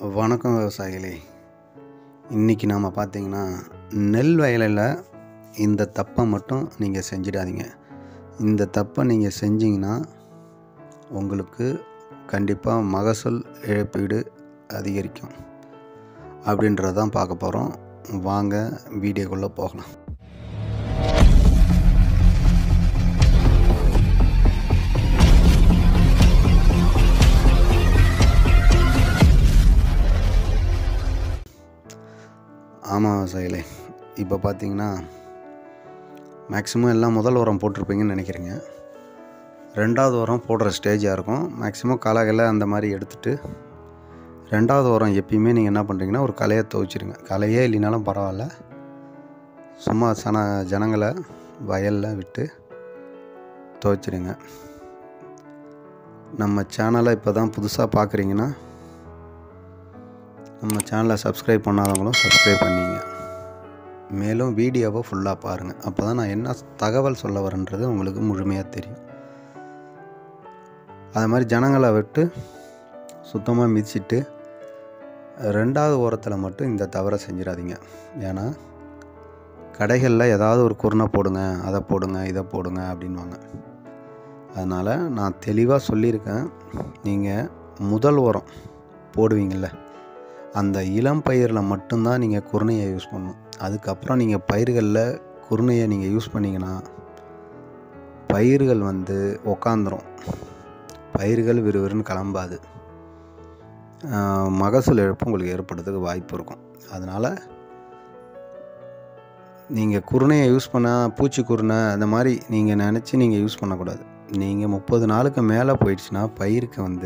வணக்கம் விவசாயிகளே இன்றைக்கி நாம் பார்த்தீங்கன்னா நெல் வயலில் இந்த தப்பை மட்டும் நீங்கள் செஞ்சிடாதீங்க இந்த தப்பை நீங்கள் செஞ்சீங்கன்னா உங்களுக்கு கண்டிப்பாக மகசூல் இழப்பீடு அதிகரிக்கும் அப்படின்றதான் பார்க்க போகிறோம் வாங்க வீடியோக்குள்ளே போகலாம் ஆமாம் விவசாயிகளே இப்போ பார்த்தீங்கன்னா மேக்ஸிமம் எல்லாம் முதல் உரம் போட்டிருப்பீங்கன்னு நினைக்கிறேங்க ரெண்டாவது உரம் போடுற ஸ்டேஜாக இருக்கும் மேக்ஸிமம் களைகளை அந்த மாதிரி எடுத்துட்டு ரெண்டாவது உரம் எப்பயுமே நீங்கள் என்ன பண்ணுறீங்கன்னா ஒரு களையை துவைச்சிருங்க களையே இல்லைனாலும் பரவாயில்ல சும்மா சன ஜனங்களை வயலில் விட்டு துவைச்சிருங்க நம்ம சேனலை இப்போ தான் புதுசாக பார்க்குறீங்கன்னா நம்ம சேனலை சப்ஸ்கிரைப் பண்ணாதவங்களும் சப்ஸ்கிரைப் பண்ணிங்க மேலும் வீடியோவை ஃபுல்லாக பாருங்கள் அப்போ தான் நான் என்ன தகவல் சொல்ல வரேன்றது உங்களுக்கு முழுமையாக தெரியும் அது மாதிரி ஜனங்களை விட்டு சுத்தமாக மிதிச்சிட்டு ரெண்டாவது ஓரத்தில் மட்டும் இந்த தவறை செஞ்சிடாதீங்க ஏன்னா கடைகளில் ஏதாவது ஒரு குருணை போடுங்க அதை போடுங்க இதை போடுங்க அப்படின்வாங்க அதனால் நான் தெளிவாக சொல்லியிருக்கேன் நீங்கள் முதல் உரம் போடுவீங்கள்ல அந்த இளம் பயிரில் மட்டும்தான் நீங்கள் குருணையை யூஸ் பண்ணணும் அதுக்கப்புறம் நீங்கள் பயிர்களில் குருணையை நீங்கள் யூஸ் பண்ணிங்கன்னா பயிர்கள் வந்து உக்காந்துரும் பயிர்கள் விறுவிறுன்னு கிளம்பாது ஆஹ் மகசூல் இழப்பு உங்களுக்கு ஏற்படுறதுக்கு வாய்ப்பு இருக்கும் அதனால் நீங்கள் குருணையை யூஸ் பண்ண பூச்சி குருணை அந்த மாதிரி நீங்கள் நினச்சி நீங்கள் யூஸ் பண்ணக்கூடாது நீங்கள் முப்பது நாளுக்கு மேலே போயிடுச்சுன்னா பயிருக்கு வந்து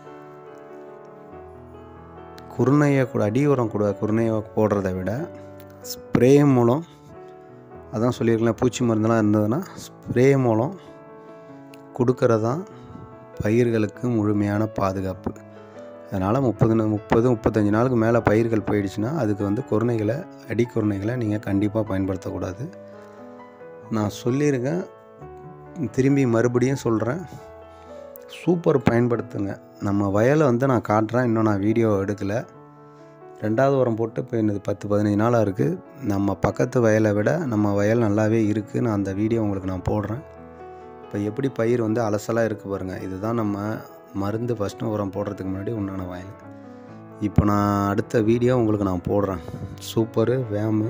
குருணையை கூட அடி உரம் கூட குருணையை போடுறத விட ஸ்ப்ரே மூலம் அதான் சொல்லியிருக்கலாம் பூச்சி மருந்தெல்லாம் இருந்ததுன்னா ஸ்ப்ரே மூலம் கொடுக்கறது தான் பயிர்களுக்கு முழுமையான பாதுகாப்பு அதனால் முப்பது நா- முப்பது முப்பத்தஞ்சு நாளுக்கு மேலே பயிர்கள் போயிடுச்சுன்னா அதுக்கு வந்து குருணைகளை அடி குருணைகளை நீங்கள் கண்டிப்பாக பயன்படுத்தக்கூடாது நான் சொல்லியிருக்கேன் திரும்பி மறுபடியும் சொல்கிறேன் சூப்பர் பயன்படுத்துங்க நம்ம வயலை வந்து நான் காட்டுறேன் இன்னும் நான் வீடியோ எடுக்கலை ரெண்டாவது உரம் போட்டு இப்போ என்னது பத்து பதினஞ்சு நாளாக இருக்குது நம்ம பக்கத்து வயலை விட நம்ம வயல் நல்லாவே இருக்குது நான் அந்த வீடியோ உங்களுக்கு நான் போடுறேன் இப்போ எப்படி பயிர் வந்து அலசலாக இருக்குது பாருங்கள் இதுதான் நம்ம மருந்து ஃபஸ்ட்டு உரம் போடுறதுக்கு முன்னாடி உண்டான வயல் இப்போ நான் அடுத்த வீடியோ உங்களுக்கு நான் போடுறேன் சூப்பரு வேமு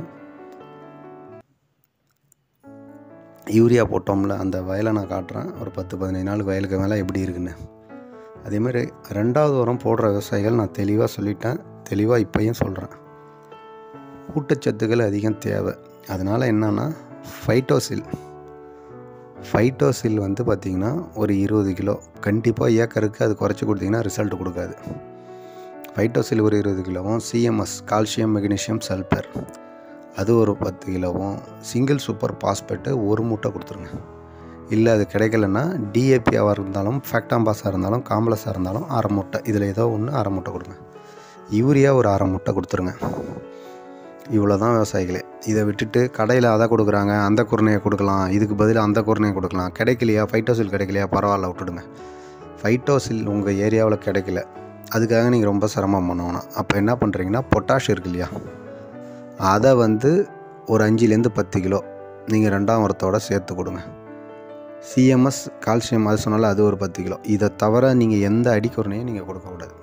யூரியா போட்டோம்ல அந்த வயலை நான் காட்டுறேன் ஒரு பத்து பதினஞ்சு நாளுக்கு வயலுக்கு மேலே எப்படி இருக்குன்னு அதேமாதிரி ரெண்டாவது உரம் போடுற விவசாயிகள் நான் தெளிவாக சொல்லிட்டேன் தெளிவாக இப்போயும் சொல்கிறேன் ஊட்டச்சத்துக்கள் அதிகம் தேவை அதனால் என்னன்னா ஃபைட்டோசில் ஃபைட்டோசில் வந்து பார்த்திங்கன்னா ஒரு இருபது கிலோ கண்டிப்பாக ஏக்கருக்கு அது குறைச்சி கொடுத்தீங்கன்னா ரிசல்ட் கொடுக்காது ஃபைட்டோசில் ஒரு இருபது கிலோவும் சிஎம்எஸ் கால்சியம் மெக்னீஷியம் சல்பர் அது ஒரு பத்து கிலோவும் சிங்கிள் சூப்பர் பாஸ்பேட்டு ஒரு மூட்டை கொடுத்துருங்க இல்லை அது கிடைக்கலன்னா டிஏபியாக இருந்தாலும் ஃபேக்டாம்பாஸாக இருந்தாலும் காம்ப்ளஸாக இருந்தாலும் அரை மூட்டை இதில் ஏதோ ஒன்று அரை மூட்டை கொடுங்க யூரியா ஒரு அரை மூட்டை கொடுத்துருங்க இவ்வளோ தான் விவசாயிகளே இதை விட்டுட்டு கடையில் அதை கொடுக்குறாங்க அந்த குருணையை கொடுக்கலாம் இதுக்கு பதிலாக அந்த குருணையை கொடுக்கலாம் கிடைக்கலையா ஃபைட்டோசில் கிடைக்கலையா பரவாயில்ல விட்டுடுங்க ஃபைட்டோசில் உங்கள் ஏரியாவில் கிடைக்கல அதுக்காக நீங்கள் ரொம்ப சிரமம் பண்ணணும் அப்போ என்ன பண்ணுறீங்கன்னா பொட்டாஷ் இருக்கு இல்லையா அதை வந்து ஒரு அஞ்சுலேருந்து பத்து கிலோ நீங்கள் ரெண்டாம் உரத்தோட சேர்த்து கொடுங்க சிஎம்எஸ் கால்சியம் அது சொன்னால அது ஒரு பத்து கிலோ இதை தவிர நீங்கள் எந்த அடிக்குறனையும் நீங்கள் கொடுக்கக்கூடாது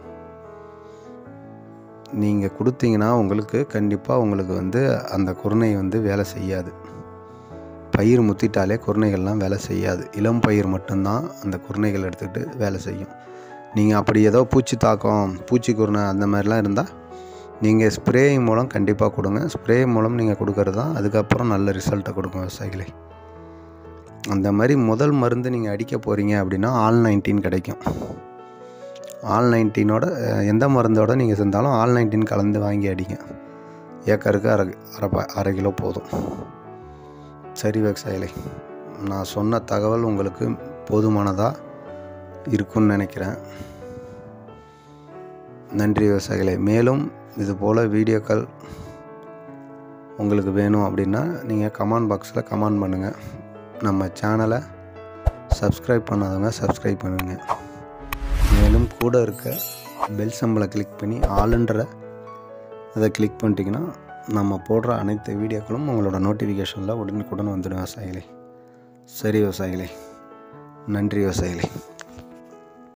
நீங்கள் கொடுத்தீங்கன்னா உங்களுக்கு கண்டிப்பாக உங்களுக்கு வந்து அந்த குருணை வந்து வேலை செய்யாது பயிர் முத்திட்டாலே குருணைகள்லாம் வேலை செய்யாது இளம் பயிர் மட்டும்தான் அந்த குருணைகள் எடுத்துக்கிட்டு வேலை செய்யும் நீங்கள் அப்படி ஏதோ பூச்சி தாக்கம் பூச்சி குருணை அந்த மாதிரிலாம் இருந்தால் நீங்கள் ஸ்ப்ரே மூலம் கண்டிப்பாக கொடுங்க ஸ்ப்ரே மூலம் நீங்கள் கொடுக்கறது தான் அதுக்கப்புறம் நல்ல ரிசல்ட்டை கொடுக்கும் விவசாயிகளே அந்த மாதிரி முதல் மருந்து நீங்கள் அடிக்க போகிறீங்க அப்படின்னா ஆல் நைன்டீன் கிடைக்கும் ஆல் நைன்டீனோட எந்த மருந்தோட நீங்கள் செஞ்சாலும் ஆல் நைன்டீன் கலந்து வாங்கி அடிங்க ஏக்கருக்கு அரை அரை ப- அரை கிலோ போதும் சரி விவசாயிகளே நான் சொன்ன தகவல் உங்களுக்கு போதுமானதாக இருக்கும்னு நினைக்கிறேன் நன்றி விவசாயிகளே மேலும் இது போல் வீடியோக்கள் உங்களுக்கு வேணும் அப்படின்னா நீங்கள் கமெண்ட் பாக்ஸில் கமெண்ட் பண்ணுங்கள் நம்ம சேனலை சப்ஸ்கிரைப் பண்ணாதவங்க சப்ஸ்கிரைப் பண்ணுங்க மேலும் கூட இருக்க பெல் சம்பளை கிளிக் பண்ணி ஆளுன்ற அதை கிளிக் பண்ணிட்டீங்கன்னா நம்ம போடுற அனைத்து வீடியோக்களும் உங்களோட நோட்டிஃபிகேஷனில் உடனுக்குடன் வந்துடும் விவசாயிகளே சரி விவசாயிகளே நன்றி விவசாயிகளே